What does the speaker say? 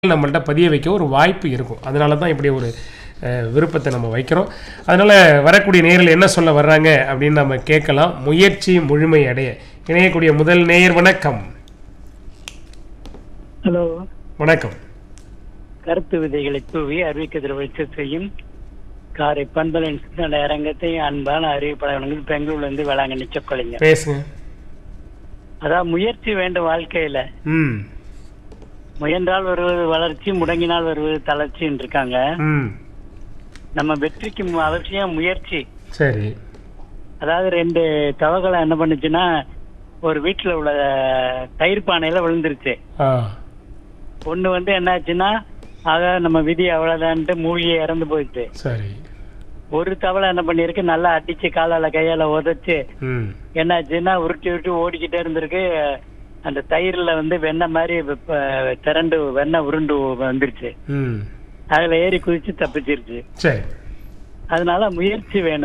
நம்மள்ட்ட பதிய வைக்க ஒரு வாய்ப்பு இருக்கும் அதனால தான் இப்படி ஒரு அஹ், விருப்பத்தை நம்ம வைக்கிறோம் அதனால் வரக்கூடிய நேயர்கள் என்ன சொல்ல வர்றாங்க அப்படின்னு நம்ம கேட்கலாம் முயற்சி முழுமை அடைய இணையக்கூடிய முதல் நேயர் வணக்கம் ஹலோ வணக்கம் கருத்து விதைகளை தூவி அறிவிக்கதில் வைத்து செய்யும் காரை பண்பலின் சிந்தனை அரங்கத்தை அன்பான அறிவிப்பாளர்கள் பெங்களூர்ல இருந்து வேளாங்கண்ணி சொக்கலிங்க பேசுங்க அதான் முயற்சி வேண்டும் வாழ்க்கையில ம் முயன்றால் வருவது வளர்ச்சி முடங்கினால் வருவது தளர்ச்சின்னு இருக்காங்க ம் நம்ம வெற்றிக்கு மு- அவசியம் முயற்சி சரி அதாவது ரெண்டு தவகளை என்ன பண்ணுச்சுன்னா ஒரு வீட்டுல உள்ள தயிர் பானையில விழுந்துருச்சு ஆ ஒண்ணு வந்து என்னாச்சுன்னா ஆக நம்ம விதி அவ்வளவுதான்ட்டு மூழ்கி இறந்து போயிடுச்சு சரி ஒரு தவளை என்ன பண்ணிருக்கு நல்லா அடிச்சு காலால கையால உதைச்சு ம் என்னாச்சுன்னா உருட்டி உருட்டி ஓடிக்கிட்டே இருந்திருக்கு அந்த தயிர்ல வந்து வெண்ணெய் மாதிரி வெப்ப- திரண்டு வெண்ணெய் உருண்டு வந்துருச்சு ம் அதுல ஏறி குதிச்சு தப்பிச்சிருச்சு சரி அதனால முயற்சி வேணும்